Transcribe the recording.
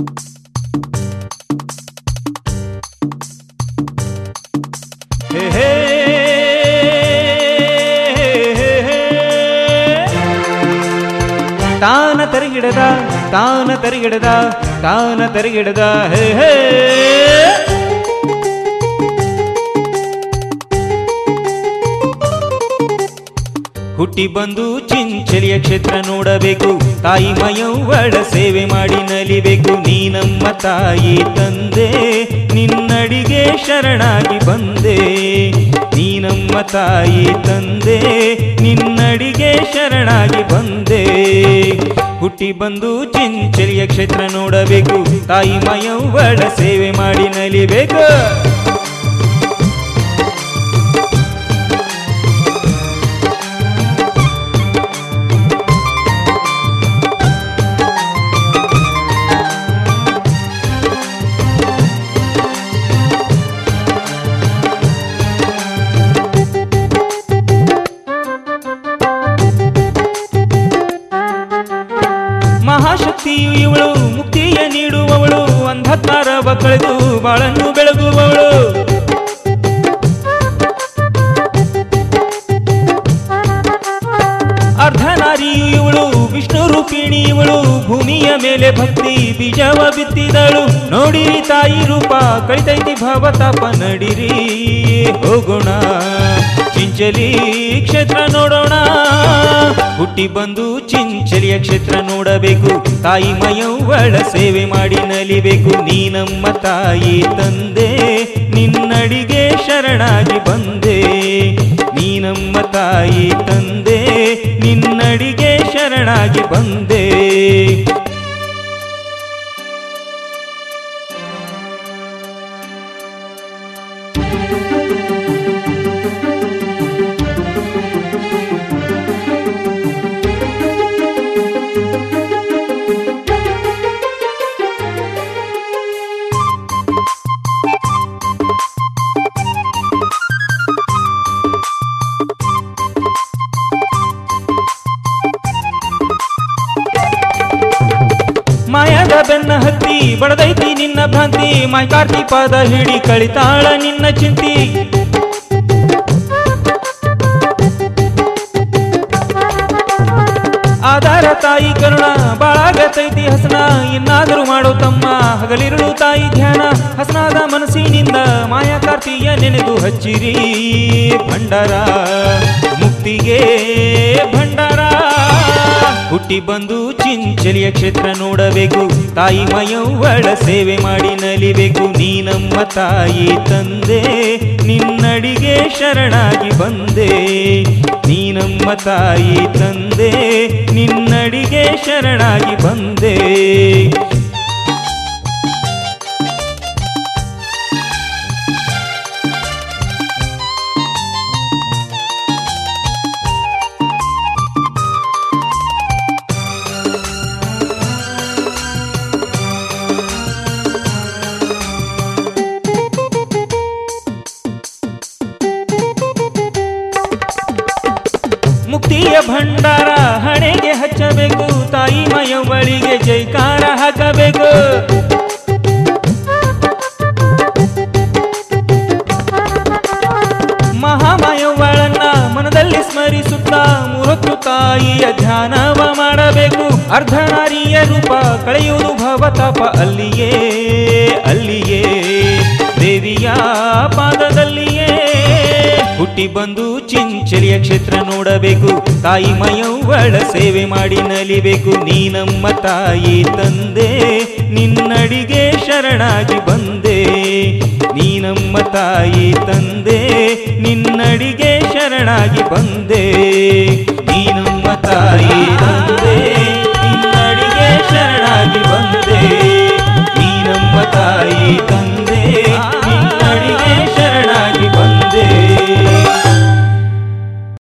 ಹೇ ಹೇ ತಾನ ತರಿಗಿಡದ ತಾನ ತರಿಗಿಡದ ತಾನ ತರಿಗಿಡದ ಹೇ ಹೇ ಹುಟ್ಟಿ ಬಂದು ಚಿಂಚಲಿಯ ಕ್ಷೇತ್ರ ನೋಡಬೇಕು ತಾಯಿ ಮಯವ್ವಳ ಸೇವೆ ಮಾಡಿ ನಲಿಬೇಕು ನೀ ನಮ್ಮ ತಾಯಿ ತಂದೆ ನಿನ್ನಡಿಗೆ ಶರಣಾಗಿ ಬಂದೆ ನೀ ನಮ್ಮ ತಾಯಿ ತಂದೆ ನಿನ್ನಡಿಗೆ ಶರಣಾಗಿ ಬಂದೆ ಹುಟ್ಟಿ ಬಂದು ಚಿಂಚಲಿಯ ಕ್ಷೇತ್ರ ನೋಡಬೇಕು ತಾಯಿ ಮಯವ್ವಳ ಸೇವೆ ಮಾಡಿ ನಲಿಬೇಕು ಮಹಾಶಕ್ತಿಯು ಇವಳು ಮುಕ್ತಿಯ ನೀಡುವವಳು ಅಂಧಕಾರವ ಕಳೆದು ಬಾಳನ್ನು ಬೆಳಗುವವಳು ಅರ್ಧನಾರಿಯು ಇವಳು ವಿಷ್ಣು ರೂಪಿಣಿ ಇವಳು ಭೂಮಿಯ ಮೇಲೆ ಭಕ್ತಿ ಬೀಜವ ಬಿತ್ತಿದಳು ನೋಡಿರಿ ತಾಯಿ ರೂಪ ಕಳಿತೈತಿ ಭಾವತಾಪ ನಡಿರಿ ಹೋಗೋಣ ಚಿಂಚಲಿ ಕ್ಷೇತ್ರ ನೋಡೋಣ ಹುಟ್ಟಿ ಬಂದು ಚಿಂಚಲಿಯ ಕ್ಷೇತ್ರ ನೋಡಬೇಕು ತಾಯಿ ಮಯವ್ವಳ ಸೇವೆ ಮಾಡಿ ನಲಿಬೇಕು ನೀ ನಮ್ಮ ತಾಯಿ ತಂದೆ ನಿನ್ನಡಿಗೆ ಶರಣಾಗಿ ಬಂದೆ ನೀ ನಮ್ಮ ತಾಯಿ ತಂದೆ ನಿನ್ನಡಿಗೆ ಶರಣಾಗಿ ಬಂದೆ ಮಾಯದ ಬೆನ್ನ ಹತ್ತಿ ಬಡದೈತಿ ನಿನ್ನ ಭ್ರಾಂತಿ ಮಾಯ್ಕಾರ್ತಿ ಪಾದ ಹಿಡಿ ಕಳಿತಾಳ ನಿನ್ನ ಚಿಂತಿ ಆಧಾರ ತಾಯಿ ಕರುಣ ಬಾಳಾಗತೈತಿ ಹಸನ ಇನ್ನಾದರೂ ಮಾಡೋ ತಮ್ಮ ಹಗಲಿರುಳು ತಾಯಿ ಧ್ಯಾನ ಹಸನಾದ ಮನಸ್ಸಿನಿಂದ ಮಾಯಾಕಾರ್ತಿಯ ನೆನೆದು ಹಚ್ಚಿರಿ ಭಂಡಾರ ಮುಕ್ತಿಗೆ ಭಂಡಾರ ಹುಟ್ಟಿ ಬಂದು ಚಿಂಚಲಿಯ ಕ್ಷೇತ್ರ ನೋಡಬೇಕು ತಾಯಿ ಮಯವ್ವಳ ಸೇವೆ ಮಾಡಿ ನಲಿಬೇಕು ನೀ ನಮ್ಮ ತಾಯಿ ತಂದೆ ನಿನ್ನಡಿಗೆ ಶರಣಾಗಿ ಬಂದೆ ನೀ ನಮ್ಮ ತಾಯಿ ತಂದೆ ನಿನ್ನಡಿಗೆ ಶರಣಾಗಿ ಬಂದೆ ಮುಕ್ತಿಯ ಭಂಡಾರ ಹಣೆಗೆ ಹಚ್ಚಬೇಕು ತಾಯಿ ಮಯವ್ವಳಿಗೆ ಜೈಕಾರ ಹಾಕಬೇಕು ಮಹಾಮಯವ್ವಳನ್ನ ಮನದಲ್ಲಿ ಸ್ಮರಿಸುತ್ತಾ ಮೂರೊತ್ತು ತಾಯಿಯ ಧ್ಯಾನವ ಮಾಡಬೇಕು ಅರ್ಧನಾರಿಯ ರೂಪ ಕಳೆಯುವುದು ಭವತಾಪ ಅಲ್ಲಿಯೇ ಅಲ್ಲಿಯೇ ದೇವಿಯ ಪಾದದಲ್ಲಿಯೇ ಹುಟ್ಟಿ ಬಂದು ಚಿಂಚಲಿಯ ಕ್ಷೇತ್ರ ನೋಡಬೇಕು ತಾಯಿ ಮಯವ್ವಳ ಸೇವೆ ಮಾಡಿ ನಲಿಬೇಕು ನೀ ನಮ್ಮ ತಾಯಿ ತಂದೆ ನಿನ್ನಡಿಗೆ ಶರಣಾಗಿ ಬಂದೆ ನೀ ನಮ್ಮ ತಾಯಿ ತಂದೆ ನಿನ್ನಡಿಗೆ ಶರಣಾಗಿ ಬಂದೆ ನೀ ನಮ್ಮ ತಾಯಿ ತಂದೆ